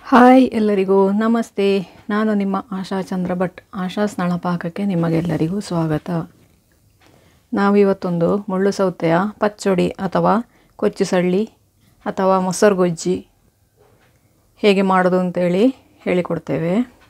hi ಎಲ್ಲರಿಗೂ ನಮಸ್ತೆ ನಾನು ನಿಮ್ಮ ಆಶಾ ಚಂದ್ರ ಭಟ್ ಆಶಾ ಸ್ನಳ ಪಾಕಕ್ಕೆ ನಿಮಗೆಲ್ಲರಿಗೂ ಸ್ವಾಗತ ನಾವಿವತ್ತೊಂದು ಮುಳ್ಳು ಸೌತೆಯ ಪಚ್ಚಡಿ ಅಥವಾ ಕೊಚ್ಚು ಸಳ್ಳಿ ಅಥವಾ ಮೊಸರು ಗೊಜ್ಜಿ ಹೇಗೆ ಮಾಡೋದು ಅಂತೇಳಿ ಹೇಳಿಕೊಡ್ತೇವೆ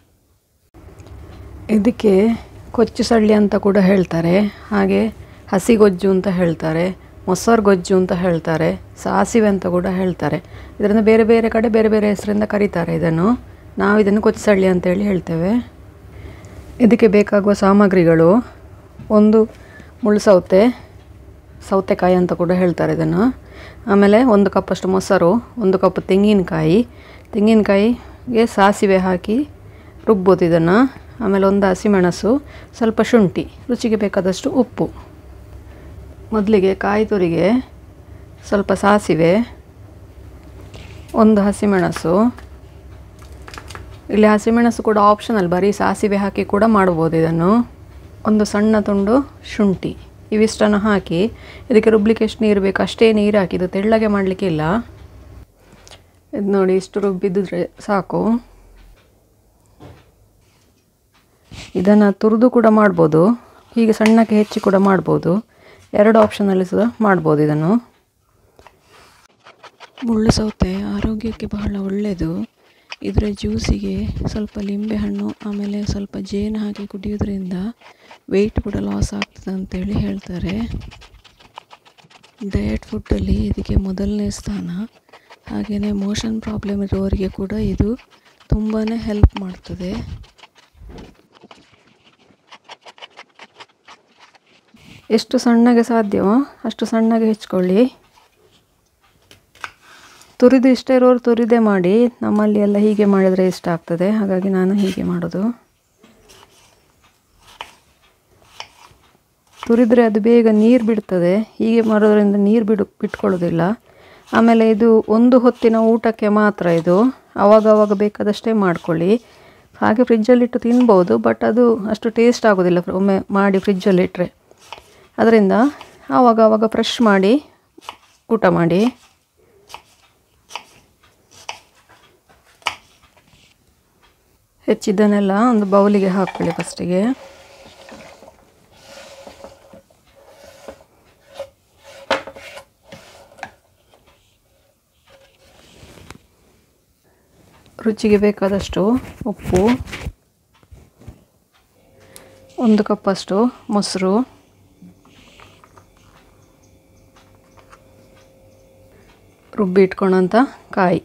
ಇದಕ್ಕೆ ಕೊಚ್ಚು ಸಳ್ಳಿ ಅಂತ ಕೂಡ ಹೇಳ್ತಾರೆ ಹಾಗೆ ಹಸಿಗೊಜ್ಜು ಅಂತ ಹೇಳ್ತಾರೆ ಮೊಸರು ಗೊಜ್ಜು ಅಂತ ಹೇಳ್ತಾರೆ ಸಾಸಿವೆ ಅಂತ ಕೂಡ ಹೇಳ್ತಾರೆ ಇದರಿಂದ ಬೇರೆ ಬೇರೆ ಕಡೆ ಬೇರೆ ಬೇರೆ ಹೆಸರಿಂದ ಕರೀತಾರೆ ಇದನ್ನು ನಾವು ಇದನ್ನು ಕೊಚ್ಚು ಸಳ್ಳಿ ಅಂತೇಳಿ ಹೇಳ್ತೇವೆ ಇದಕ್ಕೆ ಬೇಕಾಗುವ ಸಾಮಗ್ರಿಗಳು ಒಂದು ಮುಳ್ಳು ಸೌತೆ ಸೌತೆಕಾಯಿ ಅಂತ ಕೂಡ ಹೇಳ್ತಾರೆ ಇದನ್ನು ಆಮೇಲೆ ಒಂದು ಕಪ್ಪಷ್ಟು ಮೊಸರು ಒಂದು ಕಪ್ ತೆಂಗಿನಕಾಯಿ ತೆಂಗಿನಕಾಯಿಗೆ ಸಾಸಿವೆ ಹಾಕಿ ರುಬ್ಬೋದು ಇದನ್ನು ಆಮೇಲೆ ಒಂದು ಹಸಿಮೆಣಸು ಸ್ವಲ್ಪ ಶುಂಠಿ ರುಚಿಗೆ ಬೇಕಾದಷ್ಟು ಉಪ್ಪು ಮೊದಲಿಗೆ ಕಾಯಿ ತುರಿಗೆ ಸ್ವಲ್ಪ ಸಾಸಿವೆ ಒಂದು ಹಸಿಮೆಣಸು ಇಲ್ಲಿ ಹಸಿಮೆಣಸು ಕೂಡ ಆಪ್ಷನಲ್ ಬರೀ ಸಾಸಿವೆ ಹಾಕಿ ಕೂಡ ಮಾಡ್ಬೋದು ಇದನ್ನು ಒಂದು ಸಣ್ಣ ತುಂಡು ಶುಂಠಿ ಇವಿಷ್ಟನ್ನು ಹಾಕಿ ಇದಕ್ಕೆ ರುಬ್ಲಿಕ್ಕೆ ಎಷ್ಟು ನೀರು ಬೇಕು ಅಷ್ಟೇ ನೀರು ಹಾಕಿ ಇದು ತೆಳ್ಳಗೆ ಮಾಡಲಿಕ್ಕೆ ಇಲ್ಲ ಇದು ನೋಡಿ ಇಷ್ಟು ರುಬ್ಬಿದ್ದರೆ ಸಾಕು ಇದನ್ನು ತುರಿದು ಕೂಡ ಮಾಡ್ಬೋದು ಹೀಗೆ ಸಣ್ಣಕ್ಕೆ ಹೆಚ್ಚಿ ಕೂಡ ಮಾಡ್ಬೋದು ಎರಡು ಆಪ್ಷನಲ್ಲಿ ಸಹ ಮಾಡ್ಬೋದು ಇದನ್ನು ಮುಳ್ಳು ಸೌತೆ ಆರೋಗ್ಯಕ್ಕೆ ಬಹಳ ಒಳ್ಳೆಯದು ಇದರ ಜ್ಯೂಸಿಗೆ ಸ್ವಲ್ಪ ಲಿಂಬೆಹಣ್ಣು ಆಮೇಲೆ ಸ್ವಲ್ಪ ಜೇನು ಹಾಕಿ ಕುಡಿಯೋದ್ರಿಂದ ವೆಯ್ಟ್ ಕೂಡ ಲಾಸ್ ಆಗ್ತದೆ ಅಂತೇಳಿ ಹೇಳ್ತಾರೆ ಡಯಟ್ ಫುಡ್ಡಲ್ಲಿ ಇದಕ್ಕೆ ಮೊದಲನೇ ಸ್ಥಾನ ಹಾಗೆಯೇ ಮೋಷನ್ ಪ್ರಾಬ್ಲಮ್ ಇರುವವರಿಗೆ ಕೂಡ ಇದು ತುಂಬಾ ಹೆಲ್ಪ್ ಮಾಡ್ತದೆ ಎಷ್ಟು ಸಣ್ಣಗೆ ಸಾಧ್ಯವೋ ಅಷ್ಟು ಸಣ್ಣಗೆ ಹೆಚ್ಕೊಳ್ಳಿ ತುರಿದು ಇಷ್ಟ ಇರೋರು ತುರಿದೇ ಮಾಡಿ ನಮ್ಮಲ್ಲಿ ಎಲ್ಲ ಹೀಗೆ ಮಾಡಿದರೆ ಇಷ್ಟ ಆಗ್ತದೆ ಹಾಗಾಗಿ ನಾನು ಹೀಗೆ ಮಾಡೋದು ತುರಿದರೆ ಅದು ಬೇಗ ನೀರು ಬಿಡ್ತದೆ ಹೀಗೆ ಮಾಡೋದ್ರಿಂದ ನೀರು ಬಿಡು ಬಿಟ್ಕೊಳ್ಳೋದಿಲ್ಲ ಆಮೇಲೆ ಇದು ಒಂದು ಹೊತ್ತಿನ ಊಟಕ್ಕೆ ಮಾತ್ರ ಇದು ಅವಾಗವಾಗ ಬೇಕಾದಷ್ಟೇ ಮಾಡ್ಕೊಳ್ಳಿ ಹಾಗೆ ಫ್ರಿಜ್ಜಲ್ಲಿಟ್ಟು ತಿನ್ಬೋದು ಬಟ್ ಅದು ಅಷ್ಟು ಟೇಸ್ಟ್ ಆಗೋದಿಲ್ಲ ಒಮ್ಮೆ ಮಾಡಿ ಫ್ರಿಜ್ಜಲ್ಲಿಟ್ಟರೆ ಅದರಿಂದ ಆವಾಗ ಆವಾಗ ಫ್ರೆಶ್ ಮಾಡಿ ಊಟ ಮಾಡಿ ಹೆಚ್ಚಿದ್ದನ್ನೆಲ್ಲ ಒಂದು ಬೌಲಿಗೆ ಹಾಕ್ಕೊಳ್ಳಿ ಫಸ್ಟಿಗೆ ರುಚಿಗೆ ಬೇಕಾದಷ್ಟು ಉಪ್ಪು ಒಂದು ಕಪ್ಪಷ್ಟು ಮೊಸರು ರುಬ್ಬಿ ಇಟ್ಕೊಳ್ಳೋಂಥ ಕಾಯಿ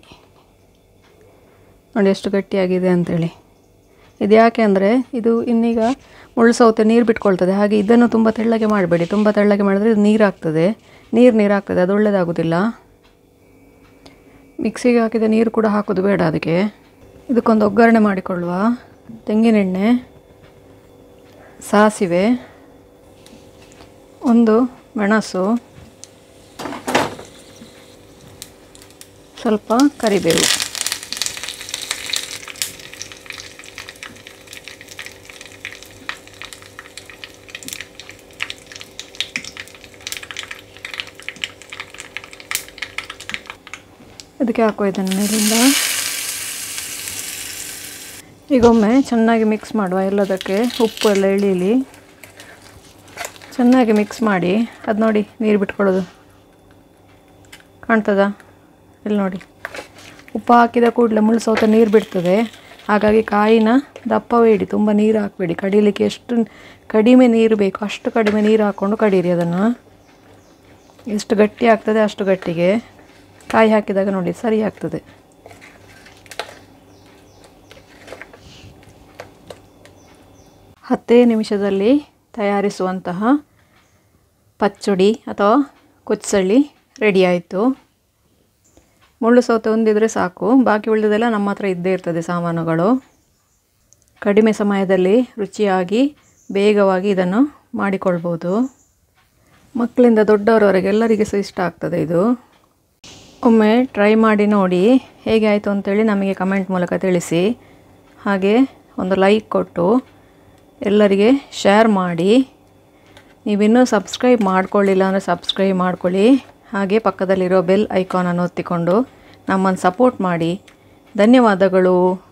ನೋಡಿ ಎಷ್ಟು ಗಟ್ಟಿಯಾಗಿದೆ ಅಂಥೇಳಿ ಇದು ಯಾಕೆ ಅಂದರೆ ಇದು ಇನ್ನೀಗ ಮುಳ್ಳು ಸೌತೆ ನೀರು ಬಿಟ್ಕೊಳ್ತದೆ ಹಾಗೆ ಇದನ್ನು ತುಂಬ ತೆಳ್ಳಗೆ ಮಾಡಬೇಡಿ ತುಂಬ ತೆಳ್ಳಗೆ ಮಾಡಿದ್ರೆ ಇದು ನೀರಾಗ್ತದೆ ನೀರು ನೀರಾಗ್ತದೆ ಅದು ಒಳ್ಳೆಯದಾಗೋದಿಲ್ಲ ಮಿಕ್ಸಿಗೆ ಹಾಕಿದ ನೀರು ಕೂಡ ಹಾಕೋದು ಬೇಡ ಅದಕ್ಕೆ ಇದಕ್ಕೊಂದು ಒಗ್ಗರಣೆ ಮಾಡಿಕೊಳ್ಳುವ ತೆಂಗಿನೆಣ್ಣೆ ಸಾಸಿವೆ ಒಂದು ಮೆಣಸು ಸ್ವಲ್ಪ ಕರಿಬೇವು ಇದಕ್ಕೆ ಹಾಕೋ ಇದನ್ನು ಮೇಲಿಂದ ಈಗೊಮ್ಮೆ ಚೆನ್ನಾಗಿ ಮಿಕ್ಸ್ ಮಾಡುವ ಎಲ್ಲದಕ್ಕೆ ಉಪ್ಪು ಎಲ್ಲ ಇಳೀಲಿ ಚೆನ್ನಾಗಿ ಮಿಕ್ಸ್ ಮಾಡಿ ಅದು ನೋಡಿ ನೀರು ಬಿಟ್ಕೊಳ್ಳೋದು ಕಾಣ್ತದಾ ಇಲ್ಲಿ ನೋಡಿ ಉಪ್ಪು ಹಾಕಿದ ಕೂಡಲೇ ಮುಳ್ಳು ಸೌತೆ ನೀರು ಬಿಡ್ತದೆ ಹಾಗಾಗಿ ಕಾಯಿನ ದಪ್ಪವೇ ಇಡಿ ತುಂಬ ನೀರು ಹಾಕಬೇಡಿ ಕಡಿಲಿಕ್ಕೆ ಎಷ್ಟು ಕಡಿಮೆ ನೀರು ಬೇಕು ಅಷ್ಟು ಕಡಿಮೆ ನೀರು ಹಾಕ್ಕೊಂಡು ಕಡೀರಿ ಅದನ್ನು ಎಷ್ಟು ಗಟ್ಟಿ ಆಗ್ತದೆ ಅಷ್ಟು ಗಟ್ಟಿಗೆ ಕಾಯಿ ಹಾಕಿದಾಗ ನೋಡಿ ಸರಿ ಆಗ್ತದೆ ಹತ್ತೇ ನಿಮಿಷದಲ್ಲಿ ತಯಾರಿಸುವಂತಹ ಪಚ್ಚಡಿ ಅಥವಾ ಕೊಚ್ಚಳ್ಳಿ ರೆಡಿ ಆಯಿತು ಮುಳ್ಳು ಸೌತೆ ಒಂದಿದ್ರೆ ಸಾಕು ಬಾಕಿ ಉಳಿದದೆಲ್ಲ ನಮ್ಮ ಹತ್ರ ಇದ್ದೇ ಇರ್ತದೆ ಸಾಮಾನುಗಳು ಕಡಿಮೆ ಸಮಯದಲ್ಲಿ ರುಚಿಯಾಗಿ ಬೇಗವಾಗಿ ಇದನ್ನು ಮಾಡಿಕೊಳ್ಬೋದು ಮಕ್ಕಳಿಂದ ದೊಡ್ಡವರವರೆಗೆ ಎಲ್ಲರಿಗೆ ಸಹ ಇಷ್ಟ ಆಗ್ತದೆ ಇದು ಒಮ್ಮೆ ಟ್ರೈ ಮಾಡಿ ನೋಡಿ ಹೇಗೆ ಆಯಿತು ಅಂತೇಳಿ ನಮಗೆ ಕಮೆಂಟ್ ಮೂಲಕ ತಿಳಿಸಿ ಹಾಗೆ ಒಂದು ಲೈಕ್ ಕೊಟ್ಟು ಎಲ್ಲರಿಗೆ ಶೇರ್ ಮಾಡಿ ನೀವಿನ್ನೂ ಸಬ್ಸ್ಕ್ರೈಬ್ ಮಾಡ್ಕೊಳ್ಳಿಲ್ಲ ಅಂದರೆ ಸಬ್ಸ್ಕ್ರೈಬ್ ಮಾಡ್ಕೊಳ್ಳಿ ಹಾಗೆ ಪಕ್ಕದಲ್ಲಿರೋ ಬೆಲ್ ಐಕಾನನ್ನು ಒತ್ತಿಕೊಂಡು ನಮ್ಮನ್ನು ಸಪೋರ್ಟ್ ಮಾಡಿ ಧನ್ಯವಾದಗಳು